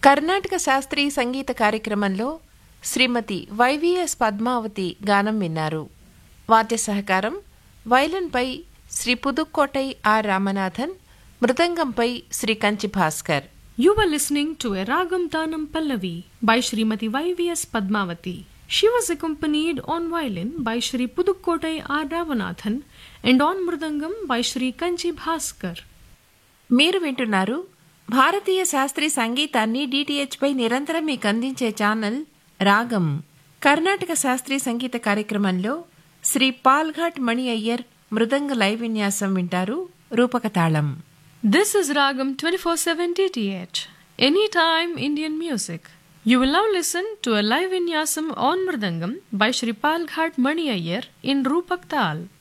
కర్ణాటక శాస్త్రీయ సంగీత కార్యక్రమంలో శ్రీమతి వైవిఎస్ పద్మావతి గానం విన్నారు వాద్య సహకారం వైలన్పై శ్రీ పుదుక్కోటై ఆర్ రామనాథన్ మృదంగంపై Shri Kanchi Bhaskar You were listening to a Ragam Tanam Pallavi by Srimati YVS Padmavati. She was accompanied on violin by Shri Pudukkotai R. Ravanathan and on mridangam by Shri Kanchi Bhaskar. మీరు వింటున్నారు భారతీయ శాస్త్రీయ సంగీతాన్ని డిటిహెచ్ పై నిరంతరం మీకు అందించే channel రాగం కర్ణాటక శాస్త్రీయ సంగీత కార్యక్రమంలో శ్రీ పాల్ఘాట్ మణి అయ్యర్ మృదంగ లైవ్ విన్యాసం వింటారు రూపక తాళం This is Ragam 24/7 DTH. Anytime Indian music. You will now listen to a live vinyasam on mridangam by Shri Palghat Mani Iyer in Rupak Tal.